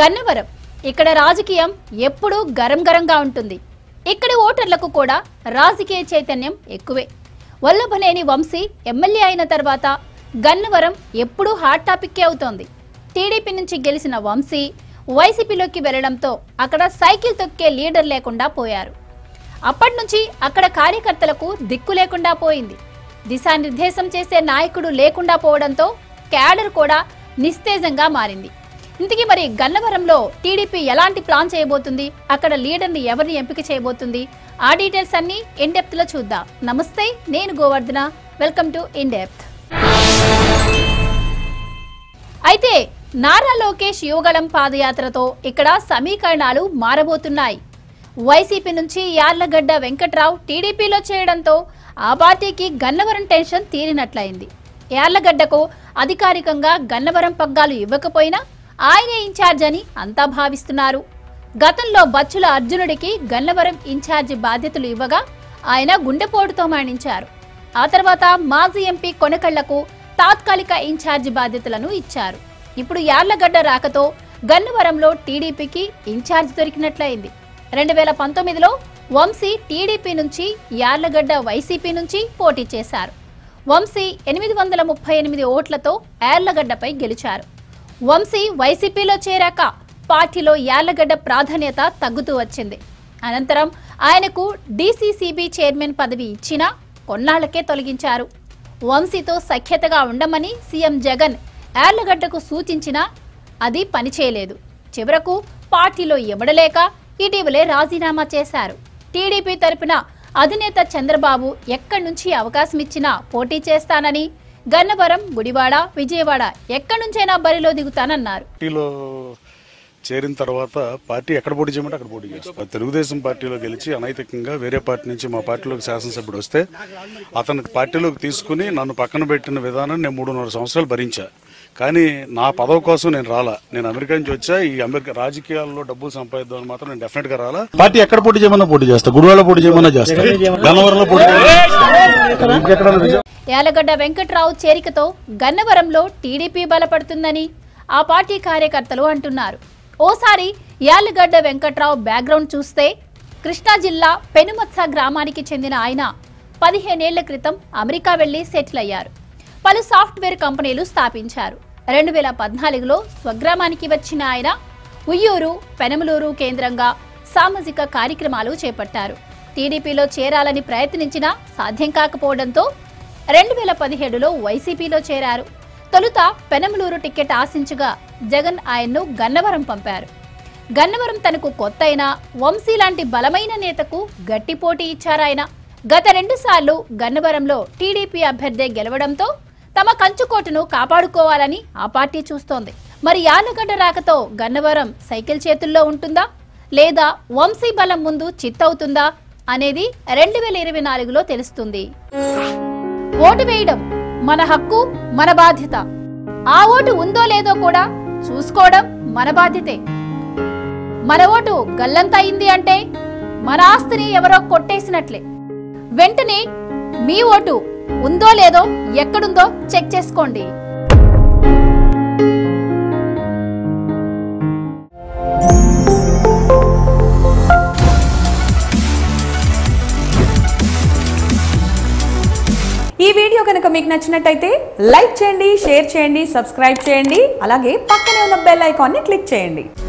గన్నవరం ఇక్కడ రాజకీయం ఎప్పుడూ గరం గరంగా ఉంటుంది ఇక్కడి ఓటర్లకు కూడా రాజకీయ చైతన్యం ఎక్కువే వల్లభనేని వంశీ ఎమ్మెల్యే అయిన తర్వాత గన్నవరం ఎప్పుడూ హాట్ టాపిక్కే అవుతోంది టీడీపీ నుంచి గెలిచిన వంశీ వైసీపీలోకి వెళ్లడంతో అక్కడ సైకిల్ తొక్కే లీడర్ లేకుండా పోయారు అప్పటి నుంచి అక్కడ కార్యకర్తలకు దిక్కు లేకుండా పోయింది దిశానిర్దేశం చేసే నాయకుడు లేకుండా పోవడంతో క్యాడర్ కూడా నిస్తేజంగా మారింది ఇంతకీ మరి గన్నవరంలో టీడీపీ ఎలాంటి ప్లాన్ చేయబోతుంది అక్కడ లీడర్ని ఎవరిని ఎంపిక చేయబోతుంది ఆ డీటెయిల్స్ అన్ని ఇన్ డెప్త్ లో చూద్దాం నమస్తే నేను Govardhana welcome to in depth అయితే నారా లోకేష్ యువగళం పాదయాత్రతో ఇక్కడ సమీకరణాలు మారబోతున్నాయి వైసీపీ నుంచి యార్లగడ్డ వెంకట్రావు టీడీపీలో చేయడంతో ఆ పార్టీకి గన్నవరం టెన్షన్ తీరినట్లయింది యార్లగడ్డకు అధికారికంగా గన్నవరం పగ్గాలు ఇవ్వకపోయినా ఆయనే ఇన్ఛార్జ్ అని అంతా భావిస్తున్నారు గతంలో బచ్చుల అర్జునుడికి గన్నవరం ఇన్ఛార్జి బాధ్యతలు ఇవ్వగా ఆయన గుండెపోటుతో మరణించారు ఆ తర్వాత మాజీ ఎంపీ కొనకళ్లకు తాత్కాలిక ఇన్ఛార్జి బాధ్యతలను ఇచ్చారు ఇప్పుడు యార్లగడ్డ రాకతో గన్నవరంలో టీడీపీకి ఇన్ఛార్జ్ దొరికినట్లయింది రెండు వేల పంతొమ్మిదిలో వంశీ టీడీపీ నుంచి యార్లగడ్డ వైసీపీ నుంచి పోటీ చేశారు వంశీ ఎనిమిది వందల ముప్పై ఎనిమిది ఓట్లతో యార్లగడ్డపై గెలిచారు వంశీ వైసీపీలో చేరాక పార్టీలో యార్లగడ్డ ప్రాధాన్యత తగ్గుతూ వచ్చింది అనంతరం ఆయనకు డీసీసీబీ చైర్మన్ పదవి ఇచ్చినా కొన్నాళ్లకే తొలగించారు వంశీతో సఖ్యతగా ఉండమని సీఎం జగన్ యార్లగడ్డకు సూచించినా అది పనిచేయలేదు చివరకు పార్టీలో ఇవ్వడలేక ఇటీవలే రాజీనామా చేశారు టీడీపీ తరపున అధినేత చంద్రబాబు ఎక్కడి నుంచి అవకాశం ఇచ్చినా పోటీ చేస్తానని గన్నవరం గుడివాడ విజయవాడ ఎక్కడి నుంచైనా బరిలో దిగుతానన్నారు పార్టీలో చేరిన తర్వాత పార్టీ ఎక్కడ పోటీ చేయమంటే అక్కడ పోటీ చేస్తాం తెలుగుదేశం పార్టీలో గెలిచి అనైతికంగా వేరే పార్టీ నుంచి మా పార్టీలోకి శాసనసభ్యుడు వస్తే అతనికి పార్టీలోకి తీసుకుని నన్ను పక్కన పెట్టిన విధానం నేను మూడున్నర సంవత్సరాలు భరించా కానీ నా పదవి కోసం నేను రాలా నేను అమెరికా నుంచి వచ్చా ఈ అమెరికా రాజకీయాల్లో డబ్బులు సంపాదిద్దామని మాత్రం నేను డెఫినెట్ గా రాలా పార్టీ ఎక్కడ పోటీ చేయమన్నా పోటీ చేస్తా గుడివాడలో పోటీ చేయమన్నా చేస్తా గన్నవరంలో పోటీ చేయమన్నా ఇంకెక్కడన్నా విజయం యాలగడ్డ వెంకట్రావు చేరికతో గన్నవరంలో టీడీపీ బలపడుతుందని ఆ పార్టీ కార్యకర్తలు అంటున్నారు ఓసారి యాలగడ్డ వెంకట్రావు బ్యాక్గ్రౌండ్ చూస్తే కృష్ణా జిల్లా పెనుమత్స గ్రామానికి చెందిన ఆయన పదిహేనేళ్ల క్రితం అమెరికా వెళ్లి సెటిల్ అయ్యారు పలు సాఫ్ట్వేర్ కంపెనీలు స్థాపించారు రెండు వేల పద్నాలుగులో స్వగ్రామానికి వచ్చిన ఆయన ఉయ్యూరు పెనమలూరు కేంద్రంగా సామాజిక కార్యక్రమాలు చేపట్టారు టీడీపీలో చేరాలని ప్రయత్నించినా సాధ్యం కాకపోవడంతో రెండు వేల పదిహేడులో వైసీపీలో చేరారు తొలుత పెనమలూరు టికెట్ ఆశించగా జగన్ ఆయన్ను గన్నవరం పంపారు గన్నవరం తనకు కొత్త అయినా వంశీ లాంటి బలమైన నేతకు గట్టి పోటీ ఇచ్చారాయన గత రెండు సార్లు గన్నవరంలో టీడీపీ అభ్యర్థి గెలవడంతో తమ కంచుకోటను కాపాడుకోవాలని ఆ పార్టీ చూస్తోంది మరి యాలగడ్డ రాకతో గన్నవరం సైకిల్ చేతుల్లో ఉంటుందా లేదా వంశీ బలం ముందు చిత్తవుతుందా అనేది రెండు వేల ఇరవై నాలుగులో తెలుస్తుంది ఓటు వేయడం మన హక్కు మన బాధ్యత ఆ ఓటు ఉందో లేదో కూడా చూసుకోవడం మన బాధ్యతే మన ఓటు గల్లంత అయింది అంటే మన ఆస్తిని ఎవరో కొట్టేసినట్లే వెంటనే మీ ఓటు ఉందో లేదో ఎక్కడుందో చెక్ చేసుకోండి ఈ వీడియో కనుక మీకు నచ్చినట్టయితే లైక్ చేయండి షేర్ చేయండి సబ్స్క్రైబ్ చేయండి అలాగే పక్కనే ఉన్న బెల్ ఐకాన్ని క్లిక్ చేయండి